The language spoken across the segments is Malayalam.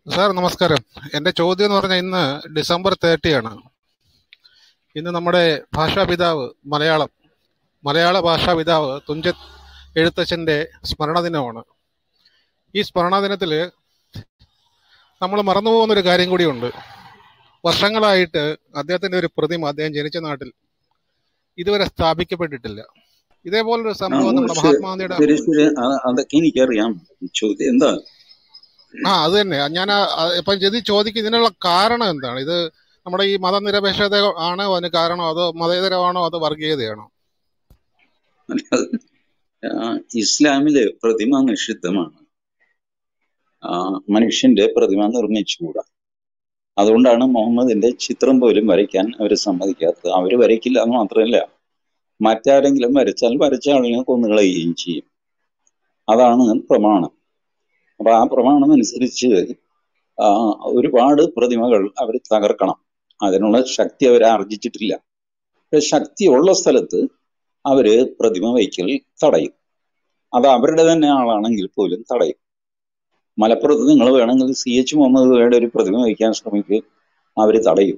സാർ നമസ്കാരം എൻ്റെ ചോദ്യം എന്ന് പറഞ്ഞാൽ ഇന്ന് ഡിസംബർ തേർട്ടി ആണ് ഇന്ന് നമ്മുടെ ഭാഷാപിതാവ് മലയാളം മലയാള ഭാഷാപിതാവ് തുഞ്ചത്ത് എഴുത്തച്ഛൻ്റെ സ്മരണ ദിനമാണ് ഈ സ്മരണ ദിനത്തിൽ നമ്മൾ മറന്നുപോകുന്ന ഒരു കാര്യം കൂടിയുണ്ട് വർഷങ്ങളായിട്ട് അദ്ദേഹത്തിൻ്റെ ഒരു പ്രതിമ അദ്ദേഹം ജനിച്ച നാട്ടിൽ ഇതുവരെ സ്ഥാപിക്കപ്പെട്ടിട്ടില്ല ഇതേപോലൊരു ആ സംഭവം നമ്മുടെ ശരി മഹാത്മാഗാന്ധിയുടെ ശരി ശരി അ- അതൊക്കെ എനിക്കറിയാം ചോദ്യം എന്താ ആ അത് തന്നെ ഞാൻ ഇപ്പം ഇത് ചോദിക്കും ഇതിനുള്ള കാരണം എന്താണ് ഇത് നമ്മുടെ ഈ മതനിരപേക്ഷത ആണോ അതിന് കാരണോ അതോ മതേതരമാണോ അതോ വർഗീയതയാണോ ആ, ഇസ്ലാമില് പ്രതിമ നിഷിദ്ധമാണ് ആ, മനുഷ്യന്റെ പ്രതിമ നിർമ്മിച്ചുകൂടാ അതുകൊണ്ടാണ് മുഹമ്മദിന്റെ ചിത്രം പോലും വരയ്ക്കാൻ അവർ സമ്മതിക്കാത്തത് അവർ വരയ്ക്കില്ല എന്ന് മാത്രമല്ല മറ്റാരെങ്കിലും വരച്ചാൽ വരച്ച ആളിനെ കൊന്നുകളയുകയും ചെയ്യും അതാണ് പ്രമാണം അപ്പൊ ആ പ്രമാണം അനുസരിച്ച് ആ, ഒരുപാട് പ്രതിമകൾ അവർ തകർക്കണം അതിനുള്ള ശക്തി അവർ ആർജിച്ചിട്ടില്ല പക്ഷെ ശക്തിയുള്ള സ്ഥലത്ത് അവര് പ്രതിമ വയ്ക്കൽ തടയും അത് അവരുടെ തന്നെ ആളാണെങ്കിൽ പോലും തടയും മലപ്പുറത്ത് നിങ്ങൾ വേണമെങ്കിൽ സി എച്ച് മുഹമ്മദ് കോയയുടെ ഒരു പ്രതിമ വയ്ക്കാൻ ശ്രമിക്കുക അവര് തടയും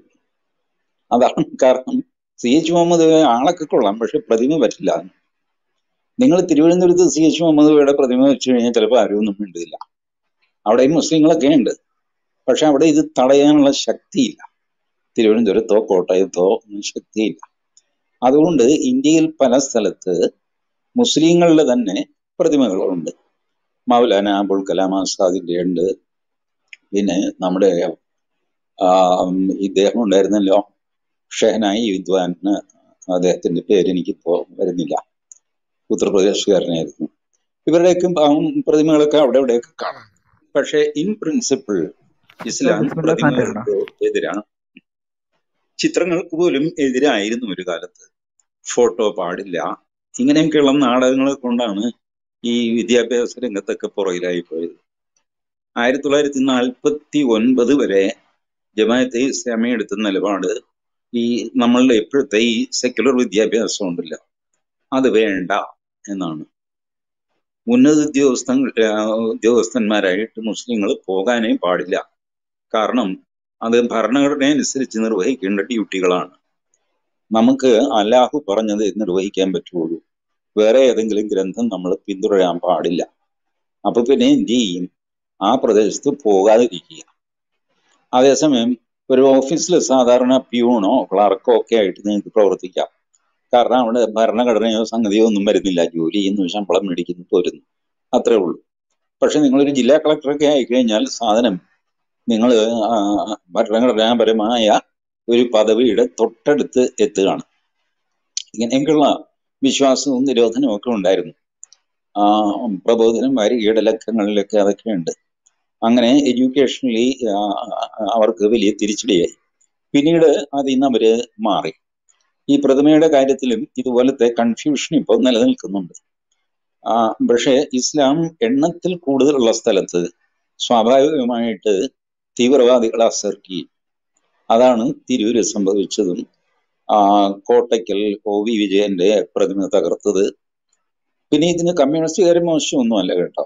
അതാണ് കാരണം സി എച്ച് മുഹമ്മദ് കോയ ആളൊക്കെ കൊള്ളാം പക്ഷെ പ്രതിമ പറ്റില്ല നിങ്ങൾ തിരുവനന്തപുരത്ത് സി എച്ച് മുഹമ്മദ് കോയയുടെ പ്രതിമ വെച്ച് കഴിഞ്ഞാൽ ചിലപ്പോൾ ആരും ഒന്നും മിണ്ടില്ല അവിടെയും മുസ്ലിങ്ങളൊക്കെ ഉണ്ട് പക്ഷെ അവിടെ ഇത് തടയാനുള്ള ശക്തിയില്ല തിരുവനന്തപുരത്തോ കോട്ടയത്തോ ഒന്നും ശക്തിയില്ല അതുകൊണ്ട് ഇന്ത്യയിൽ പല സ്ഥലത്ത് മുസ്ലിങ്ങളുടെ തന്നെ പ്രതിമകളുണ്ട് മൗലാന അബുൽ കലാം ആസാദിന്റെ ഉണ്ട് പിന്നെ നമ്മുടെ ആ, ഇദ്ദേഹം ഉണ്ടായിരുന്നല്ലോ ഷെഹനായി വിദ്വാന് അദ്ദേഹത്തിന്റെ പേര് എനിക്കിപ്പോ വരുന്നില്ല ഉത്തർപ്രദേശുകാരനായിരുന്നു ഇവരുടെയൊക്കെ പാവം പ്രതിമകളൊക്കെ അവിടെ ഇവിടെയൊക്കെ കാണാം പക്ഷേ ഇൻ പ്രിൻസിപ്പിൾ ഇസ്ലാം ബിസ്മില്ലാ ഖാൻ തരണം പ്രതിമകൾക്ക് എതിരാണ് ചിത്രങ്ങൾക്ക് പോലും എതിരായിരുന്നു ഒരു കാലത്ത് ഫോട്ടോ പാടില്ല ഇങ്ങനെയൊക്കെയുള്ള നാടകങ്ങളെ കൊണ്ടാണ് ഈ വിദ്യാഭ്യാസ രംഗത്തൊക്കെ പുറകിലായി പോയത് ആയിരത്തി തൊള്ളായിരത്തി നാൽപ്പത്തി ഒൻപത് വരെ ജമാഅത്തെ ഇസ്ലാമി എടുത്ത നിലപാട് ഈ നമ്മളുടെ ഇപ്പോഴത്തെ ഈ സെക്യുലർ വിദ്യാഭ്യാസം ഉണ്ടല്ലോ അത് വേണ്ട എന്നാണ് ഉന്നത ഉദ്യോഗസ്ഥൻ ഉദ്യോഗസ്ഥന്മാരായിട്ട് മുസ്ലിങ്ങൾ പോകാനേ പാടില്ല കാരണം അത് ഭരണഘടന അനുസരിച്ച് നിർവഹിക്കേണ്ട ഡ്യൂട്ടികളാണ് നമുക്ക് അല്ലാഹു പറഞ്ഞത് നിർവഹിക്കാൻ പറ്റുള്ളൂ വേറെ ഏതെങ്കിലും ഗ്രന്ഥം നമ്മൾ പിന്തുടരാൻ പാടില്ല അപ്പൊ പിന്നെ എന്ത് ചെയ്യും ആ പ്രദേശത്ത് പോകാതിരിക്കുക അതേസമയം ഒരു ഓഫീസിൽ സാധാരണ പ്യൂണോ ക്ലർക്കോ ഒക്കെ ആയിട്ട് നിങ്ങൾക്ക് പ്രവർത്തിക്കാം കാരണം അവിടെ ഭരണഘടനയോ സംഗതിയോ ഒന്നും വരുന്നില്ല ജോലി ചെയ്യുന്നു ശമ്പളം മേടിക്കുന്നു പോരുന്നു അത്രേ ഉള്ളൂ പക്ഷെ നിങ്ങളൊരു ജില്ലാ കളക്ടറൊക്കെ ആയിക്കഴിഞ്ഞാൽ സാധനം നിങ്ങൾ ഭരണഘടനാപരമായ ഒരു പദവിയുടെ തൊട്ടടുത്ത് എത്തുകയാണ് ഇങ്ങനെയൊക്കെയുള്ള വിശ്വാസവും നിരോധനവും ഒക്കെ ഉണ്ടായിരുന്നു ആ പ്രബോധനം വാരികയുടെ ലക്കങ്ങളിലൊക്കെ അതൊക്കെ ഉണ്ട് അങ്ങനെ എഡ്യൂക്കേഷണലി അവർക്ക് വലിയ തിരിച്ചടിയായി പിന്നീട് അതിൽ നിന്ന് അവര് മാറി ഈ പ്രതിമയുടെ കാര്യത്തിലും ഇതുപോലത്തെ കൺഫ്യൂഷൻ ഇപ്പോൾ നിലനിൽക്കുന്നുണ്ട് ആ, പക്ഷേ ഇസ്ലാം എണ്ണത്തിൽ കൂടുതലുള്ള സ്ഥലത്ത് സ്വാഭാവികമായിട്ട് തീവ്രവാദികളെ അസർട്ട് ചെയ്യും അതാണ് തിരൂര് സംഭവിച്ചതും ആ, കോട്ടയ്ക്കൽ ഒ വി വിജയന്റെ പ്രതിമ തകർത്തത് പിന്നെ ഇതിന് കമ്മ്യൂണിസ്റ്റുകാർ മോശമൊന്നുമല്ല കേട്ടോ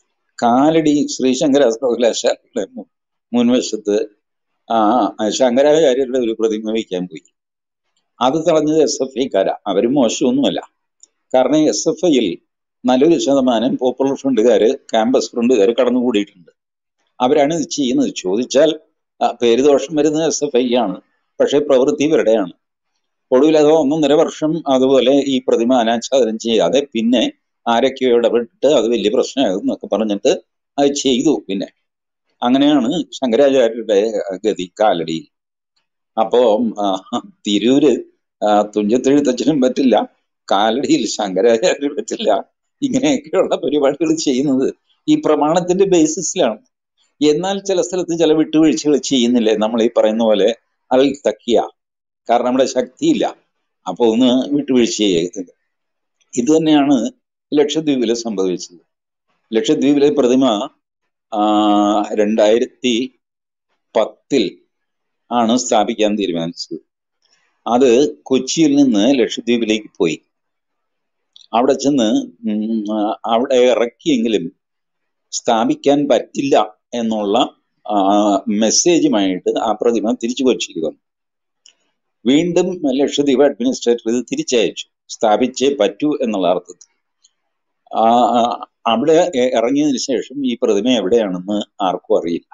കാലടി ശ്രീശങ്കര സർവകലാശാലയുടെ മു- മുൻവശത്ത് ആ ശങ്കരാചാര്യരുടെ ഒരു പ്രതിമ വയ്ക്കാൻ പോയി അത് തടഞ്ഞത് എസ് എഫ് ഐക്കാരാ അവര് മോശമൊന്നുമല്ല കാരണം എസ് എഫ് ഐയിൽ നല്ലൊരു ശതമാനം പോപ്പുലർ ഫ്രണ്ടുകാര് ക്യാമ്പസ് ഫ്രണ്ടുകാര് കടന്നുകൂടിയിട്ടുണ്ട് അവരാണ് ഇത് ചെയ്യുന്നത് ചോദിച്ചാൽ ആ, പേര് ദോഷം വരുന്നത് എസ് എഫ് ഐ ആണ് പക്ഷേ പ്രവൃത്തി ഇവരുടെയാണ് ഒടുവിൽ അത് ഒന്നൊന്നര വർഷം അതുപോലെ ഈ പ്രതിമ അനാച്ഛാദനം ചെയ്യാതെ പിന്നെ ആരൊക്കെയോ ഇടപെട്ടിട്ട് അത് വലിയ പ്രശ്നമാകും എന്നൊക്കെ പറഞ്ഞിട്ട് അത് ചെയ്തു പിന്നെ അങ്ങനെയാണ് ശങ്കരാചാര്യരുടെ ഗതി കാലടിയിൽ അപ്പോ ആ, തിരൂര് ആ, തുഞ്ചത്തെഴുത്തച്ഛനും പറ്റില്ല കാലടിയിൽ ശങ്കരാചാര്യന് പറ്റില്ല ഇങ്ങനെയൊക്കെയുള്ള പരിപാടികൾ ചെയ്യുന്നത് ഈ പ്രമാണത്തിന്റെ ബേസിസിലാണ് എന്നാൽ ചില സ്ഥലത്ത് ചില വിട്ടുവീഴ്ചകൾ ചെയ്യുന്നില്ലേ നമ്മൾ ഈ പറയുന്ന പോലെ അൽ തക്കിയ കാരണം നമ്മുടെ ശക്തിയില്ല അപ്പൊ ഒന്ന് വിട്ടുവീഴ്ച ചെയ്യരുത് ഇത് തന്നെയാണ് ലക്ഷദ്വീപിൽ സംഭവിച്ചത് ലക്ഷദ്വീപിലെ പ്രതിമ ആ, രണ്ടായിരത്തി പത്തിൽ ആണ് സ്ഥാപിക്കാൻ തീരുമാനിച്ചത് അത് കൊച്ചിയിൽ നിന്ന് ലക്ഷദ്വീപിലേക്ക് പോയി അവിടെ ചെന്ന് ഉം, ആ, അവിടെ ഇറക്കിയെങ്കിലും സ്ഥാപിക്കാൻ പറ്റില്ല എന്നുള്ള മെസ്സേജുമായിട്ട് ആ പ്രതിമ തിരിച്ചു കൊച്ചിയിൽ വന്നു വീണ്ടും ലക്ഷദ്വീപ് അഡ്മിനിസ്ട്രേറ്റർ ഇത് തിരിച്ചയച്ചു സ്ഥാപിച്ചേ പറ്റൂ എന്നുള്ള അർത്ഥത്തിൽ ആ, ആ, അവിടെ എ- ഇറങ്ങിയതിന് ശേഷം ഈ പ്രതിമ എവിടെയാണെന്ന് ആർക്കും അറിയില്ല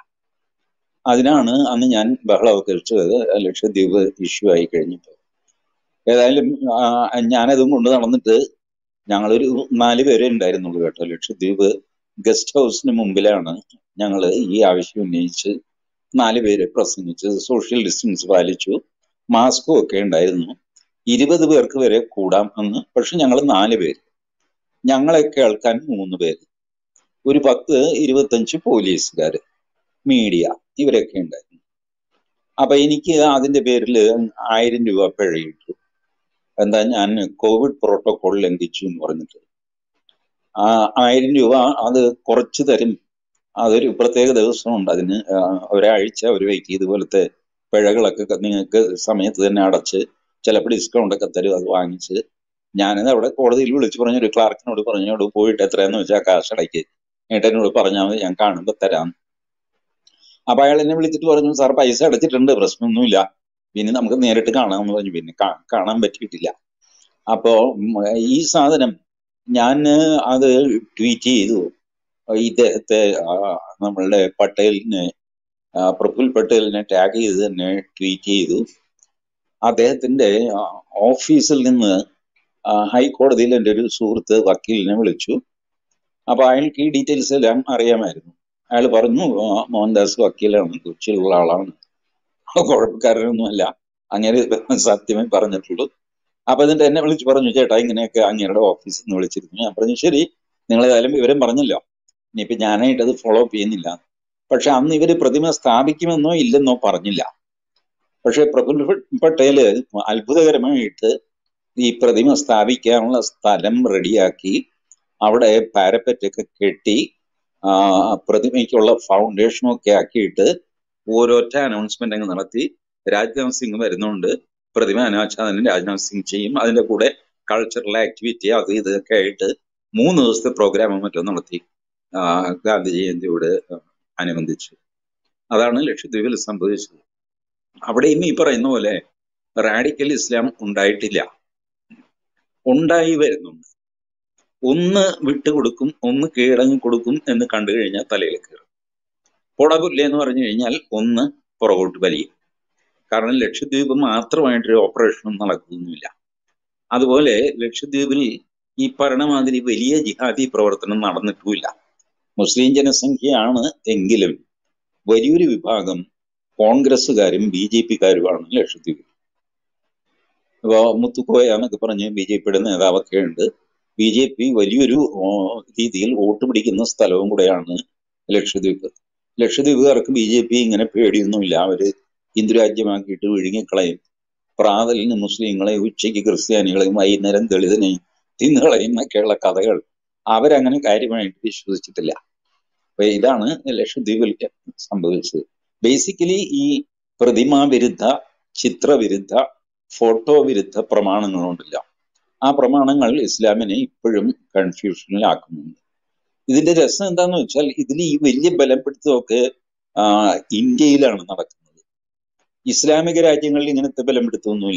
അതിനാണ് അന്ന് ഞാൻ ബഹളമൊക്കെ കഴിച്ചത് ലക്ഷദ്വീപ് ഇഷ്യൂ ആയി കഴിഞ്ഞപ്പോൾ ഏതായാലും ആ, ഞാനതും കൊണ്ട് നടന്നിട്ട് ഞങ്ങളൊരു നാല് പേരെ ഉണ്ടായിരുന്നുള്ളൂ കേട്ടോ ലക്ഷദ്വീപ് ഗസ്റ്റ് ഹൗസിന് മുമ്പിലാണ് ഞങ്ങൾ ഈ ആവശ്യം ഉന്നയിച്ച് നാല് പേര് പ്രസംഗിച്ച് സോഷ്യൽ ഡിസ്റ്റൻസ് പാലിച്ചു മാസ്കും ഒക്കെ ഉണ്ടായിരുന്നു ഇരുപത് പേർക്ക് വരെ കൂടാം എന്ന് പക്ഷെ ഞങ്ങൾ നാല് പേര് ഞങ്ങളെ കേൾക്കാൻ മൂന്ന് പേര് ഒരു പത്ത് ഇരുപത്തഞ്ച് പോലീസുകാര് മീഡിയ ഇവരൊക്കെ ഉണ്ടായിരുന്നു അപ്പൊ എനിക്ക് അതിന്റെ പേരിൽ ആയിരം രൂപ പിഴയിട്ടു എന്താ ഞാൻ കോവിഡ് പ്രോട്ടോകോൾ ലംഘിച്ചു എന്ന് പറഞ്ഞിട്ട് ആ ആയിരം രൂപ അത് കുറച്ച് തരും അതൊരു പ്രത്യേക ദിവസമുണ്ട് അതിന് ആ, ഒരാഴ്ച ഒരു വയ്ക്ക് ഇതുപോലത്തെ പിഴകളൊക്കെ ക- നിങ്ങൾക്ക് സമയത്ത് തന്നെ അടച്ച് ചിലപ്പോൾ ഡിസ്കൗണ്ട് ഒക്കെ തരും അത് വാങ്ങിച്ച് ഞാനത് അവിടെ കോടതിയിൽ വിളിച്ച് പറഞ്ഞു ഒരു ക്ലാർക്കിനോട് പറഞ്ഞു അവിടെ പോയിട്ട് എത്രയാന്ന് വെച്ചാൽ കാശ് അടയ്ക്ക് എന്നിട്ട് എന്നോട് പറഞ്ഞാൽ മതി ഞാൻ കാണുമ്പോൾ തരാം അപ്പൊ അയാൾ എന്നെ വിളിച്ചിട്ട് പറഞ്ഞു സാർ പൈസ അടച്ചിട്ടുണ്ട് പ്രശ്നമൊന്നുമില്ല പിന്നെ നമുക്ക് നേരിട്ട് കാണാമെന്ന് പറഞ്ഞു പിന്നെ കാ- കാണാൻ പറ്റിയിട്ടില്ല അപ്പോ ഉം, ഈ സാധനം ഞാൻ അത് ട്വീറ്റ് ചെയ്തു ഇദ്ദേഹത്തെ ആ, നമ്മളുടെ പട്ടേലിനെ ആ, പ്രഫുൽ പട്ടേലിനെ ടാഗ് ചെയ്ത് തന്നെ ട്വീറ്റ് ചെയ്തു അദ്ദേഹത്തിന്റെ ആ, ഓഫീസിൽ നിന്ന് ആ, ഹൈക്കോടതിയിൽ എൻ്റെ ഒരു സുഹൃത്ത് വക്കീലിനെ വിളിച്ചു അപ്പൊ അയാൾക്ക് ഈ ഡീറ്റെയിൽസ് എല്ലാം അറിയാമായിരുന്നു അയാൾ പറഞ്ഞു ആ, മോഹൻദാസ് വക്കീലാണ് കൊച്ചിയിലുള്ള ആളാണ് കുഴപ്പക്കാരനൊന്നുമല്ല അങ്ങനെ സത്യമേ പറഞ്ഞിട്ടുള്ളൂ അപ്പൊ എന്നിട്ട് എന്നെ വിളിച്ച് പറഞ്ഞു ചേട്ടാ ഇങ്ങനെയൊക്കെ അങ്ങയുടെ ഓഫീസിൽ നിന്ന് വിളിച്ചിരുന്നു ഞാൻ പറഞ്ഞു ശരി നിങ്ങൾ ഏതായാലും വിവരം പറഞ്ഞല്ലോ ഇനിയിപ്പോ ഞാനായിട്ട് അത് ഫോളോ അപ്പ് ചെയ്യുന്നില്ല പക്ഷെ അന്ന് ഇവര് പ്രതിമ സ്ഥാപിക്കുമെന്നോ ഇല്ലെന്നോ പറഞ്ഞില്ല പക്ഷെ പ്രഫുൽ പട്ടേല് അത്ഭുതകരമായിട്ട് ഈ പ്രതിമ സ്ഥാപിക്കാനുള്ള സ്ഥലം റെഡിയാക്കി അവിടെ പാരപ്പറ്റ് ഒക്കെ കെട്ടി ആ, പ്രതിമയ്ക്കുള്ള ഫൗണ്ടേഷനും ഒക്കെ ആക്കിയിട്ട് ഓരോറ്റ അനൗൺസ്മെന്റ് അങ്ങ് നടത്തി രാജ്നാഥ് സിംഗ് വരുന്നുണ്ട് പ്രതിമ അനാച്ഛാദനം രാജ്നാഥ് സിംഗ് ചെയ്യും അതിന്റെ കൂടെ കൾച്ചറൽ ആക്ടിവിറ്റി അത് ഇതൊക്കെ ആയിട്ട് മൂന്ന് ദിവസത്തെ പ്രോഗ്രാം മറ്റോ നടത്തി ആ, ഗാന്ധി ജയന്തിയോട് അനുബന്ധിച്ച് അതാണ് ലക്ഷദ്വീപിൽ സംഭവിച്ചത് അവിടെയും ഈ പറയുന്ന പോലെ റാഡിക്കൽ ഇസ്ലാം ഉണ്ടായിട്ടില്ല ഉണ്ടായി വരുന്നുണ്ട് ഒന്ന് വിട്ടുകൊടുക്കും ഒന്ന് കീഴടങ്ങി കൊടുക്കും എന്ന് കണ്ടു കഴിഞ്ഞാൽ തലയിൽ കയറും പൊടപുല്ല എന്ന് പറഞ്ഞു കഴിഞ്ഞാൽ ഒന്ന് പുറകോട്ട് വലിയും കാരണം ലക്ഷദ്വീപ് മാത്രമായിട്ടൊരു ഓപ്പറേഷനും നടക്കുന്നില്ല അതുപോലെ ലക്ഷദ്വീപിൽ ഈ പറഞ്ഞമാതിരി വലിയ ജിഹാദി പ്രവർത്തനം നടന്നിട്ടുമില്ല മുസ്ലിം ജനസംഖ്യയാണ് എങ്കിലും വലിയൊരു വിഭാഗം കോൺഗ്രസ്സുകാരും ബി ജെ പിക്കാരുമാണ് ലക്ഷദ്വീപിൽ ഇപ്പോ മുത്തുക്കോയ എന്നൊക്കെ പറഞ്ഞ് ബി ജെ പിയുടെ നേതാവൊക്കെ ഉണ്ട് ബി ജെ പി വലിയൊരു ഓ, രീതിയിൽ വോട്ട് പിടിക്കുന്ന സ്ഥലവും കൂടെയാണ് ലക്ഷദ്വീപ് ലക്ഷദ്വീപുകാർക്ക് ബി ജെ പി ഇങ്ങനെ പേടിയൊന്നുമില്ല അവര് ഹിന്ദു രാജ്യമാക്കിയിട്ട് വിഴുങ്ങിക്കളയും പ്രാതലിന് മുസ്ലിങ്ങളെ ഉച്ചയ്ക്ക് ക്രിസ്ത്യാനികളെയും വൈകുന്നേരം ദളിതനെയും തിന്നുകളയും എന്നൊക്കെയുള്ള കഥകൾ അവരങ്ങനെ കാര്യമായിട്ട് വിശ്വസിച്ചിട്ടില്ല അപ്പൊ ഇതാണ് ലക്ഷദ്വീപിൽ സംഭവിച്ചത് ബേസിക്കലി ഈ പ്രതിമാ വിരുദ്ധ ചിത്രവിരുദ്ധ ഫോട്ടോ വിരുദ്ധ പ്രമാണങ്ങളുണ്ടല്ല ആ പ്രമാണങ്ങൾ ഇസ്ലാമിനെ ഇപ്പോഴും കൺഫ്യൂഷനിലാക്കുന്നുണ്ട് ഇതിന്റെ രസം എന്താന്ന് വെച്ചാൽ ഇതിൽ ഈ വലിയ ബലപ്പെടുത്തമൊക്കെ ആ, ഇന്ത്യയിലാണ് നടക്കുന്നത് ഇസ്ലാമിക രാജ്യങ്ങളിൽ ഇങ്ങനത്തെ ബലപ്പെടുത്തമൊന്നുമില്ല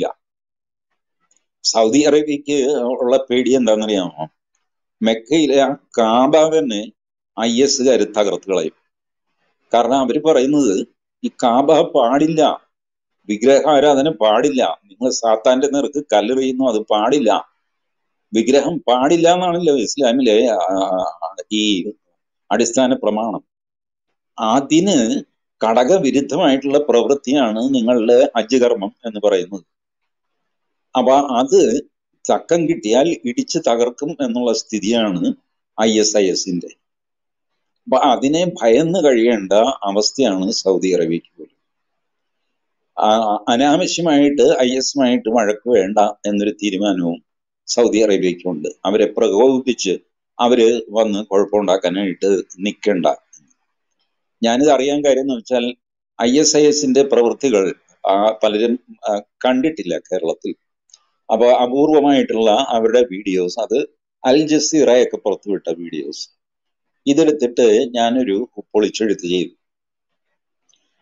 സൗദി അറേബ്യക്ക് ഉള്ള പേടി എന്താണെന്നറിയാമോ മെക്കയിലെ ആ കാബ തന്നെ ഐ എസുകാർ തകർത്ത് കളയും കാരണം അവര് പറയുന്നത് ഈ കാബ പാടില്ല വിഗ്രഹാരാധന പാടില്ല നിങ്ങൾ സാത്താന്റെ നേർക്ക് കല്ലെറിയുന്നു അത് പാടില്ല വിഗ്രഹം പാടില്ല എന്നാണല്ലോ ഇസ്ലാമിലെ ആ, ഈ അടിസ്ഥാന പ്രമാണം അതിന് ഘടകവിരുദ്ധമായിട്ടുള്ള പ്രവൃത്തിയാണ് നിങ്ങളുടെ ഹജ്ജ് കർമ്മം എന്ന് പറയുന്നത് അപ്പൊ അത് ചക്കം കിട്ടിയാൽ ഇടിച്ച് തകർക്കും എന്നുള്ള സ്ഥിതിയാണ് ഐ എസ് ഐ എസിന്റെ അപ്പൊ അതിനെ ഭയന്ന് കഴിയേണ്ട അവസ്ഥയാണ് സൗദി അറേബ്യക്ക് പോലും ആ, അനാവശ്യമായിട്ട് ഐ എസുമായിട്ട് വഴക്ക് വേണ്ട എന്നൊരു തീരുമാനവും സൗദി അറേബ്യക്കുണ്ട് അവരെ പ്രകോപിപ്പിച്ച് അവര് വന്ന് കുഴപ്പമുണ്ടാക്കാനായിട്ട് നിൽക്കണ്ട ഞാനിത് അറിയാൻ കാര്യം എന്ന് വെച്ചാൽ ഐ എസ് ഐ എസിന്റെ പ്രവൃത്തികൾ ആ, പലരും ആ, കണ്ടിട്ടില്ല കേരളത്തിൽ അപ്പൊ അപൂർവമായിട്ടുള്ള അവരുടെ വീഡിയോസ് അത് അൽ ജസീറയൊക്കെ പുറത്തുവിട്ട വീഡിയോസ് ഇതെടുത്തിട്ട് ഞാനൊരു പൊളിച്ചെഴുത്ത് ചെയ്തു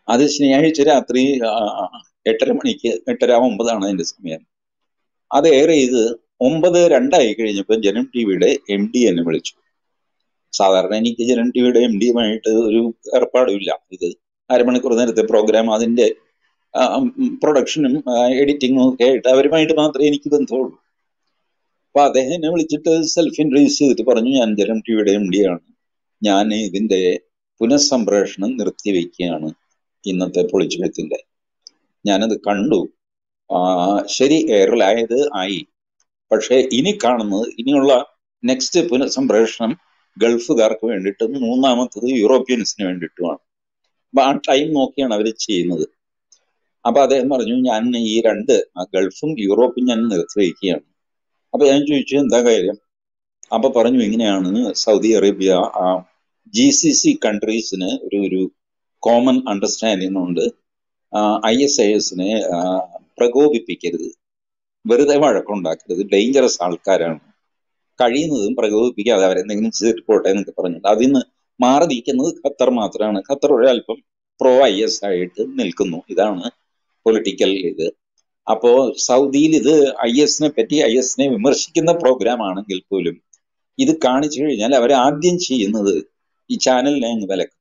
അത് ശനിയാഴ്ച രാത്രി ആ, എട്ടര മണിക്ക് എട്ടര ഒമ്പതാണ് അതിന്റെ സമയം അത് എയർ ചെയ്ത് ഒമ്പത് രണ്ടായി കഴിഞ്ഞപ്പോൾ ജനം ടി വിയുടെ എം ഡി എന്നെ വിളിച്ചു സാധാരണ എനിക്ക് ജനം ടി വിയുടെ എം ഡിയുമായിട്ട് ഒരു ഏർപ്പാടുമില്ല ഇത് അരമണിക്കൂർ നേരത്തെ പ്രോഗ്രാം അതിന്റെ പ്രൊഡക്ഷനും എഡിറ്റിങ്ങും ഒക്കെ ആയിട്ട് അവരുമായിട്ട് മാത്രമേ എനിക്ക് ബന്ധമുള്ളൂ അപ്പൊ അദ്ദേഹം എന്നെ വിളിച്ചിട്ട് സെൽഫ് ഇൻട്രൊഡ്യൂസ് ചെയ്തിട്ട് പറഞ്ഞു ഞാൻ ജനം ടി വിയുടെ എം ഡി ആണ് ഞാൻ ഇതിന്റെ പുനഃസംപ്രേഷണം നിർത്തിവെക്കുകയാണ് ഇന്നത്തെ പൊളിച്ചെഴുത്തിന്റെ ഞാനത് കണ്ടു ആ, ശരി എയറിലായത് ആയി പക്ഷെ ഇനി കാണുന്നത് ഇനിയുള്ള നെക്സ്റ്റ് പുനഃസംപ്രേഷണം ഗൾഫുകാർക്ക് വേണ്ടിയിട്ടും മൂന്നാമത്തത് യൂറോപ്യൻസിന് വേണ്ടിയിട്ടുമാണ് അപ്പൊ ആ ടൈം നോക്കിയാണ് അവർ ചെയ്യുന്നത് അപ്പൊ അദ്ദേഹം പറഞ്ഞു ഞാൻ ഈ രണ്ട് ആ ഗൾഫും യൂറോപ്പും ഞാൻ നിർത്തിവെക്കുകയാണ് അപ്പൊ ഞാൻ ചോദിച്ചു എന്താ കാര്യം അപ്പൊ പറഞ്ഞു ഇങ്ങനെയാണ് സൗദി അറേബ്യ ആ ജി സി സി കൺട്രീസിന് ഒരു ഒരു കോമൺ അണ്ടർസ്റ്റാൻഡിംഗ് ഉണ്ട് ഐ എസ് ഐ എസിനെ പ്രകോപിപ്പിക്കരുത് വെറുതെ വഴക്കുണ്ടാക്കരുത് ഡേഞ്ചറസ് ആൾക്കാരാണ് കഴിയുന്നതും പ്രകോപിപ്പിക്കാതെ അവരെന്തെങ്കിലും ചെയ്തിട്ട് പോട്ടെ എന്നൊക്കെ പറഞ്ഞിട്ട് അതിൽ നിന്ന് മാറി നിൽക്കുന്നത് ഖത്തർ മാത്രമാണ് ഖത്തർ ഒരല്പം പ്രോ ഐ എസ് ആയിട്ട് നിൽക്കുന്നു ഇതാണ് പൊളിറ്റിക്കൽ ഇത് അപ്പോ സൗദിയിൽ ഇത് ഐ എസിനെ പറ്റി ഐ എസിനെ വിമർശിക്കുന്ന പ്രോഗ്രാം ആണെങ്കിൽ പോലും ഇത് കാണിച്ചു കഴിഞ്ഞാൽ അവർ ആദ്യം ചെയ്യുന്നത് ഈ ചാനലിനെ അങ്ങ് വിലക്കും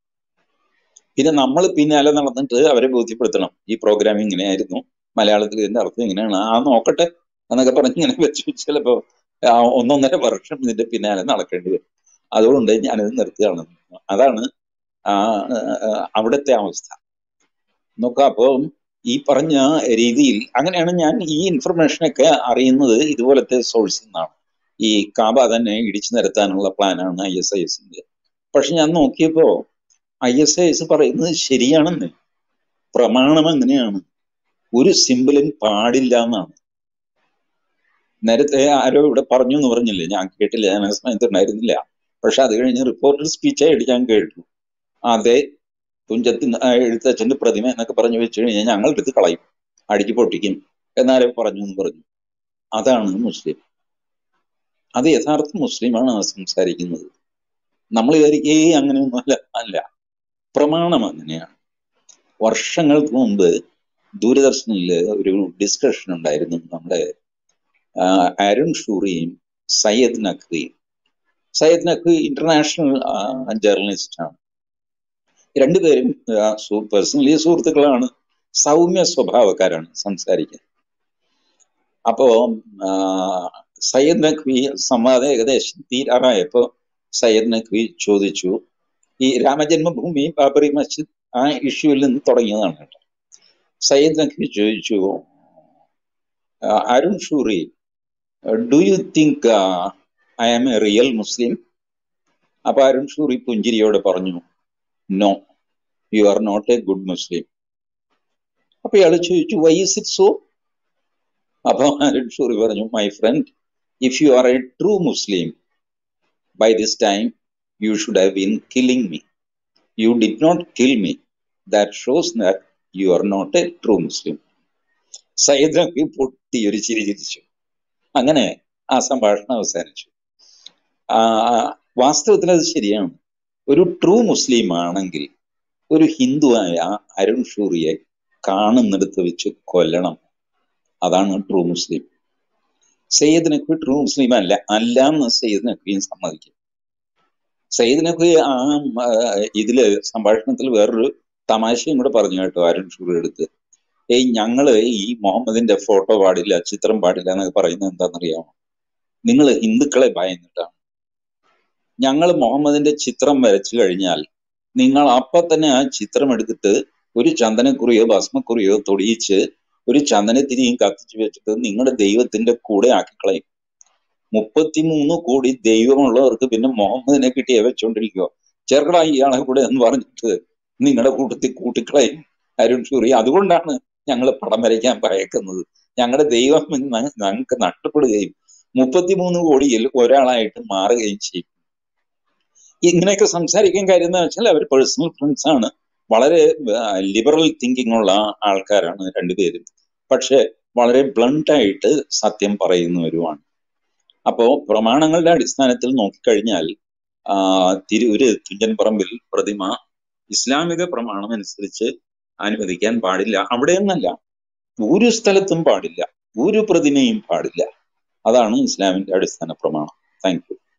പിന്നെ നമ്മൾ പിന്നാലെ നടന്നിട്ട് അവരെ ബോധ്യപ്പെടുത്തണം ഈ പ്രോഗ്രാം ഇങ്ങനെയായിരുന്നു മലയാളത്തിൽ ഇതിന്റെ അർത്ഥം ഇങ്ങനെയാണ് ആ നോക്കട്ടെ എന്നൊക്കെ പറഞ്ഞ് ഇങ്ങനെ വെച്ച് ചിലപ്പോ ആ ഒന്നൊന്നര വർഷം ഇതിന്റെ പിന്നാലെ നടക്കേണ്ടി വരും അതുകൊണ്ട് ഞാനിത് നിർത്തുകയാണ് അതാണ് ആ ആ, അവിടുത്തെ അവസ്ഥ നോക്കാം അപ്പോ ഈ പറഞ്ഞ രീതിയിൽ അങ്ങനെയാണ് ഞാൻ ഈ ഇൻഫർമേഷനൊക്കെ അറിയുന്നത് ഇതുപോലത്തെ സോഴ്സിൽ നിന്നാണ് ഈ കാബ തന്നെ ഇടിച്ചു നിരത്താനുള്ള പ്ലാനാണ് ഐ എസ് ഐ എസിന്റെ പക്ഷെ ഞാൻ നോക്കിയപ്പോ ഐ എസ് ഐ എസ് പറയുന്നത് ശരിയാണെന്ന് പ്രമാണം എങ്ങനെയാണ് ഒരു സിമ്പിളും പാടില്ല എന്നാണ് നേരത്തെ ആരോ ഇവിടെ പറഞ്ഞു എന്ന് പറഞ്ഞില്ലേ ഞാൻ കേട്ടില്ല ഞാൻ ആ സമയത്ത് ഉണ്ടായിരുന്നില്ല പക്ഷെ അത് കഴിഞ്ഞ് റിപ്പോർട്ടർ സ്പീച്ചായിട്ട് ഞാൻ കേട്ടു അതെ തുഞ്ചത്ത് എഴുത്തച്ഛന്റെ പ്രതിമ എന്നൊക്കെ പറഞ്ഞു വെച്ച് കഴിഞ്ഞാൽ ഞങ്ങൾ എടുത്ത് കളയും അടിച്ചു പൊട്ടിക്കും എന്നാരോ പറഞ്ഞു എന്ന് പറഞ്ഞു അതാണ് മുസ്ലിം അത് യഥാർത്ഥ മുസ്ലിമാണ് ആ സംസാരിക്കുന്നത് നമ്മൾ വിചാരിക്കേ അങ്ങനെയൊന്നും അല്ല അല്ല പ്രമാണം അങ്ങനെയാണ് വർഷങ്ങൾക്ക് മുമ്പ് ദൂരദർശനിൽ ഒരു ഡിസ്കഷൻ ഉണ്ടായിരുന്നു നമ്മുടെ ആ, അരുൺ ഷൂറിയും സയ്യദ് നഖ്വിയും സയ്യദ് നഖ്വി ഇന്റർനാഷണൽ ജേർണലിസ്റ്റ് ആണ് രണ്ടുപേരും പേഴ്സണലി സുഹൃത്തുക്കളാണ് സൗമ്യ സ്വഭാവക്കാരാണ് സംസാരിക്കാൻ അപ്പോ ആ, സയ്യദ് നഖ്വി സംവാദം ഏകദേശം തീരാറായപ്പോ സയ്യദ് നഖ്വി ചോദിച്ചു ഈ രാമജന്മഭൂമി ബാബറി മസ്ജിദ് ആ ഇഷ്യൂവിൽ നിന്ന് തുടങ്ങിയതാണ് കേട്ടോ സയ്യദ് നഖ്വി ചോദിച്ചു ആ, Arun Shourie do you think I am a real Muslim അപ്പൊ അരുൺ ഷൂറി പുഞ്ചിരിയോടെ പറഞ്ഞു no you are not a good Muslim അപ്പൊ ഇയാൾ ചോദിച്ചു വൈ ഇസ് ഇറ്റ് സോ അപ്പൊ അരുൺ ഷൂറി പറഞ്ഞു my friend if you are a true Muslim by this time you should have been killing me you did not kill me that shows that you are not a true Muslim Syed Nabi പൊട്ടി ഒരു ചിരി ചിരിച്ചു അങ്ങനെ ആ സംഭാഷണം അവസാനിച്ചു ആ, വാസ്തവത്തിൽ അത് ശരിയാണ് ഒരു ട്രൂ മുസ്ലിം ആണെങ്കിൽ ഒരു ഹിന്ദുവായ അരുൺ ഷൂറിയെ കാണുന്നിടത്ത് വെച്ച് കൊല്ലണം അതാണ് true Muslim Syed Naqvi true Muslim അല്ല അല്ല എന്ന് സയ്യിദ് നഖ്വിയും സമ്മതിക്കും സയ്യിദ് നഖ്വി ആ ആ, ഇതില് സംഭാഷണത്തിൽ വേറൊരു തമാശയും കൂടെ പറഞ്ഞു കേട്ടോ അരുൺ ഷൂറി എടുത്ത് ഏയ് ഞങ്ങള് ഈ മുഹമ്മദിന്റെ ഫോട്ടോ പാടില്ല ചിത്രം പാടില്ല എന്നൊക്കെ പറയുന്നത് എന്താണെന്നറിയാമോ നിങ്ങൾ ഹിന്ദുക്കളെ ഭയന്നിട്ടാണ് ഞങ്ങൾ മുഹമ്മദിന്റെ ചിത്രം വരച്ചു കഴിഞ്ഞാൽ നിങ്ങൾ അപ്പൊ തന്നെ ആ ചിത്രം എടുത്തിട്ട് ഒരു ചന്ദനക്കുറിയോ ഭസ്മക്കുറിയോ തൊടിയിച്ച് ഒരു ചന്ദനത്തിരിയും കത്തിച്ചു വെച്ചിട്ട് നിങ്ങളുടെ ദൈവത്തിന്റെ കൂടെ ആക്കിക്കളയും മുപ്പത്തിമൂന്ന് കോടി ദൈവമുള്ളവർക്ക് പിന്നെ മുഹമ്മദിനെ കിട്ടിയേ വെച്ചോണ്ടിരിക്കുക ചേർക്കടാ ഇയാളെ കൂടെ എന്ന് പറഞ്ഞിട്ട് നിങ്ങളുടെ കൂട്ടത്തിൽ കൂട്ടിക്കളയും അരുൺ ഷൂറി അതുകൊണ്ടാണ് ഞങ്ങൾ പടം വരയ്ക്കാൻ ഭയക്കുന്നത് ഞങ്ങളുടെ ദൈവം ഞ- ഞങ്ങൾക്ക് നഷ്ടപ്പെടുകയും മുപ്പത്തിമൂന്ന് കോടിയിൽ ഒരാളായിട്ട് മാറുകയും ചെയ്യും ഇങ്ങനെയൊക്കെ സംസാരിക്കാൻ കാര്യം എന്താ വെച്ചാൽ അവർ പേഴ്സണൽ ഫ്രണ്ട്സ് ആണ് വളരെ ലിബറൽ തിങ്കിങ് ഉള്ള ആൾക്കാരാണ് രണ്ടുപേരും പക്ഷെ വളരെ ബ്ലണ്ട് ആയിട്ട് സത്യം പറയുന്നവരുമാണ് അപ്പോ പ്രമാണങ്ങളുടെ അടിസ്ഥാനത്തിൽ നോക്കിക്കഴിഞ്ഞാൽ ആ, തിരൂര് തുഞ്ചൻ പറമ്പിൽ പ്രതിമ ഇസ്ലാമിക പ്രമാണം അനുസരിച്ച് അനുവദിക്കാൻ പാടില്ല അവിടെയൊന്നല്ല ഒരു സ്ഥലത്തും പാടില്ല ഒരു പ്രതിമയും പാടില്ല അതാണ് ഇസ്ലാമിന്റെ അടിസ്ഥാന പ്രമാണം താങ്ക് യു